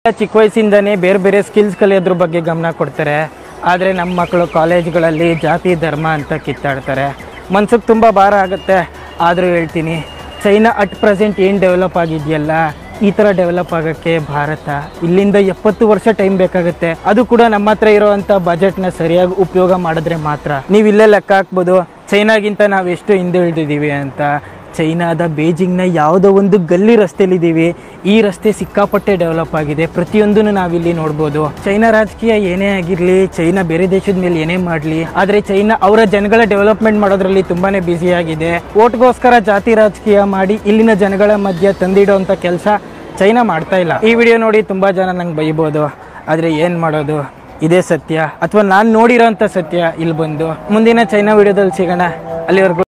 ಚಿಕ್ಕ ವಯಸ್ಸಿಂದನೇ ಬೇರೆ ಬೇರೆ ಸ್ಕಿಲ್ಸ್ ಕಲಿಯೋದ್ರ ಬಗ್ಗೆ ಗಮನ ಕೊಡ್ತಾರೆ ಆದರೆ ನಮ್ಮ ಮಕ್ಕಳು ಕಾಲೇಜ್ಗಳಲ್ಲಿ ಜಾತಿ ಧರ್ಮ ಅಂತ ಕಿತ್ತಾಡ್ತಾರೆ ಮನ್ಸಿಗೆ ತುಂಬ ಭಾರ ಆಗುತ್ತೆ ಆದರೂ ಹೇಳ್ತೀನಿ ಚೈನಾ ಅಟ್ ಪ್ರೆಸೆಂಟ್ ಏನು ಡೆವಲಪ್ ಆಗಿದೆಯಲ್ಲ ಈ ಥರ ಡೆವಲಪ್ ಆಗೋಕ್ಕೆ ಭಾರತ ಇಲ್ಲಿಂದ ಎಪ್ಪತ್ತು ವರ್ಷ ಟೈಮ್ ಬೇಕಾಗುತ್ತೆ ಅದು ಕೂಡ ನಮ್ಮ ಹತ್ರ ಇರೋವಂಥ ಬಜೆಟ್ನ ಸರಿಯಾಗಿ ಉಪಯೋಗ ಮಾಡಿದ್ರೆ ಮಾತ್ರ ನೀವು ಇಲ್ಲೇ ಲೆಕ್ಕ ಹಾಕ್ಬೋದು ಚೈನಾಗಿಂತ ನಾವು ಎಷ್ಟು ಹಿಂದೆ ಇಳಿದಿದ್ದೀವಿ ಅಂತ ಚೈನಾದ ಬೇಜಿಂಗ್ನ ಯಾವುದೋ ಒಂದು ಗಲ್ಲಿ ರಸ್ತೆಲಿದ್ದೀವಿ ಈ ರಸ್ತೆ ಸಿಕ್ಕಾಪಟ್ಟೆ ಡೆವಲಪ್ ಆಗಿದೆ ಪ್ರತಿಯೊಂದನ್ನು ನಾವಿಲ್ಲಿ ನೋಡ್ಬೋದು ಚೈನಾ ರಾಜಕೀಯ ಏನೇ ಆಗಿರಲಿ ಚೈನಾ ಬೇರೆ ದೇಶದ ಮೇಲೆ ಏನೇ ಮಾಡಲಿ ಆದರೆ ಚೈನಾ ಅವರ ಜನಗಳ ಡೆವಲಪ್ಮೆಂಟ್ ಮಾಡೋದ್ರಲ್ಲಿ ತುಂಬಾನೇ ಬ್ಯುಸಿ ಆಗಿದೆ ಓಟ್ಗೋಸ್ಕರ ಜಾತಿ ರಾಜಕೀಯ ಮಾಡಿ ಇಲ್ಲಿನ ಜನಗಳ ಮಧ್ಯೆ ತಂದಿಡೋಂಥ ಕೆಲಸ ಚೈನಾ ಮಾಡ್ತಾ ಇಲ್ಲ ಈ ವಿಡಿಯೋ ನೋಡಿ ತುಂಬಾ ಜನ ನಂಗೆ ಬೈಬೋದು ಆದರೆ ಏನು ಮಾಡೋದು ಇದೇ ಸತ್ಯ ಅಥವಾ ನಾನು ನೋಡಿರೋಂಥ ಸತ್ಯ ಇಲ್ಲಿ ಬಂದು ಮುಂದಿನ ಚೈನಾ ವಿಡಿಯೋದಲ್ಲಿ ಸಿಗೋಣ ಅಲ್ಲಿವರೆಗೂ